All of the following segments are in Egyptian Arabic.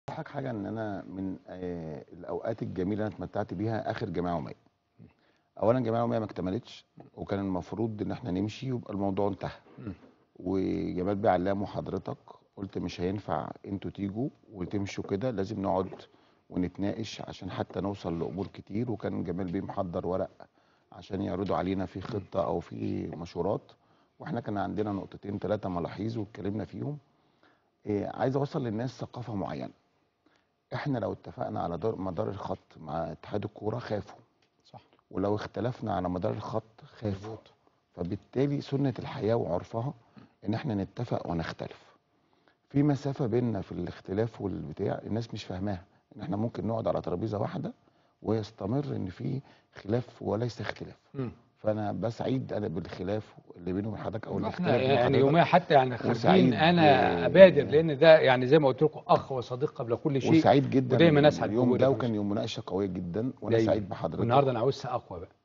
اضحك حاجه ان انا من آه، الاوقات الجميله اللي انا اتمتعت بيها اخر جمعيه يوميه اولا جمعيه يوميه ما اكتملتش وكان المفروض ان احنا نمشي ويبقى الموضوع انتهى مم. وجمال بيه علام وحضرتك قلت مش هينفع انتوا تيجوا وتمشوا كده لازم نقعد ونتناقش عشان حتى نوصل لامور كتير وكان جمال بيه محضر ورق عشان يعرضوا علينا في خطه او في مشورات واحنا كان عندنا نقطتين ثلاثه ملاحظ واتكلمنا فيهم إيه عايز اوصل للناس ثقافه معينه احنا لو اتفقنا على دار مدار الخط مع اتحاد الكوره خافوا صح ولو اختلفنا على مدار الخط خافوا فبالتالي سنه الحياه وعرفها ان احنا نتفق ونختلف في مسافه بيننا في الاختلاف والبتاع الناس مش فاهماها ان احنا ممكن نقعد على ترابيزه واحده ويستمر ان في خلاف وليس اختلاف مم. فانا بسعيد انا بالخلاف اللي بيني وبين حضرتك او احنا الاختلاف بين يعني حضرتك. يوميا حتى يعني وسعيد خارجين انا ب- ابادر لان ده يعني زي ما قلت لكم اخ وصديق قبل كل شيء وسعيد جدا ودايما اسعد اليوم بوجودك ده يا وكان يوم مناقشه قويه جدا وانا دايما. سعيد بحضرتك والنهارده انا عاوزها اقوى بقى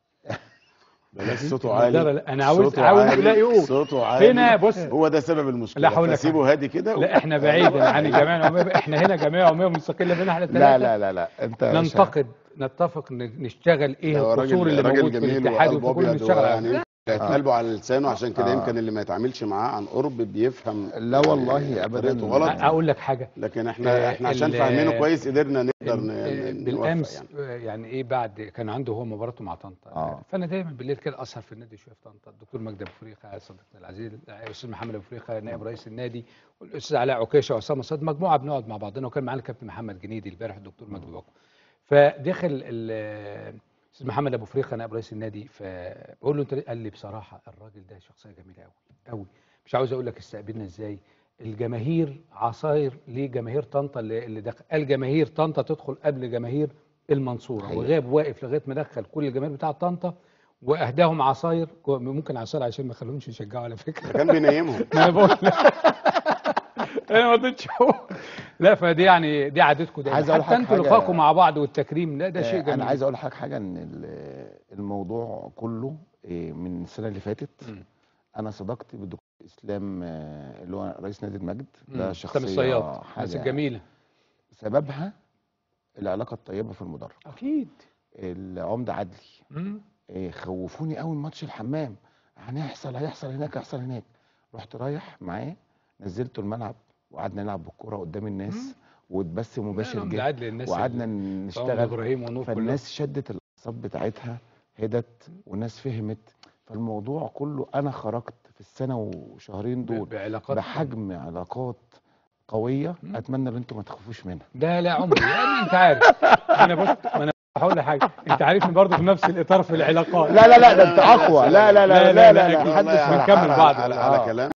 بلاش صوته النضارة عالي لا، أنا عاوز- صوته عاوز- عالي، لا يقول. صوته عالي هنا بص. هو ده سبب المشكله لا هقول لك فسيبه هادي كده لا احنا بعيدا عن الجمعيه العموميه احنا هنا جمعيه عموميه مستقله بين احنا لا الثلاثه لا لا لا انت يا باشا- ننتقد نتفق ن- نشتغل ايه هو القصور اللي راجل موجود في جميل الاتحاد وقلبه وفي كل ابيض نشتغل يعني عليه قلبه على لسانه عشان كده آه. يمكن اللي ما يتعاملش معاه عن قرب بيفهم لا والله أبداً. طريقته غلط اقول لك حاجه لكن آه، احنا احنا عشان ال- فاهمينه كويس قدرنا نقدر آه، ن- ن- نوفق بالامس يعني يعني. يعني ايه بعد كان عنده هو مباراته مع طنطا آه. فانا دايما بالليل كده اسهر في النادي شويه في طنطا الدكتور مجدي ابو فريخه صديقنا العزيز الاستاذ محمد ابو فريخه نائب رئيس النادي والاستاذ علاء عكاشه وعصام صاد مجموعه بنقعد مع بعضنا وكان معانا الكابتن محمد جنيدي البارح الدكتور مجدي بكر فدخل ال- الاستاذ محمد ابو فريخه نائب رئيس النادي فبقول له انت ليه؟ قال لي بصراحه الراجل ده شخصيه جميله قوي قوي مش عاوز اقول لك استقبلنا ازاي الجماهير عصاير لجماهير طنطا اللي اللي دخل الجماهير طنطا تدخل قبل جماهير المنصوره حقيقة. وغاب واقف لغايه ما دخل كل الجماهير بتاعه طنطا واهداهم عصاير ممكن عصاير عشان ما يخليهمش يشجعوا على فكره كان بينيمهم ما انا بقول انا ما رضيتش اقول لا فدي يعني دي عادتكم دايما عايز أقول حتى لحضرتك انتوا حاجة- لقاكم مع بعض والتكريم لا ده شيء آه، جميل انا عايز اقول لحضرتك حاجه ان ال- الموضوع كله آه، من السنه اللي فاتت مم. انا صداقتي بالدكتور اسلام آه، اللي هو رئيس نادي المجد مم. ده سامي شخصيه الصياد الناس حاجه الجميله سببها العلاقه الطيبه في المدرج اكيد العمده عدلي مم. آه، خوفوني قوي من ماتش الحمام هنحصل هيحصل هناك هيحصل هناك رحت رايح معاه نزلته الملعب وقعدنا نلعب بالكوره قدام الناس واتبث مباشر لا، جدا عدل الناس وقعدنا اللي- طبعاً نشتغل ابراهيم ونور كلهم. فالناس شدت الاعصاب بتاعتها هدت والناس فهمت فالموضوع كله انا خرجت في السنه وشهرين ب- دول بعلاقات بحجم علاقات قويه مم. اتمنى ان انتم ما تخافوش منها لا لا عمري يعني انت عارف انا بص ما انا هقول لك حاجه انت عارفني برضه في نفس الاطار في العلاقات لا لا لا ده انت اقوى لا لا لا لا لا, لا, أكيد. لا, حدث والله ولا بنكمل حرج. بعض على, والله. على آه. كلام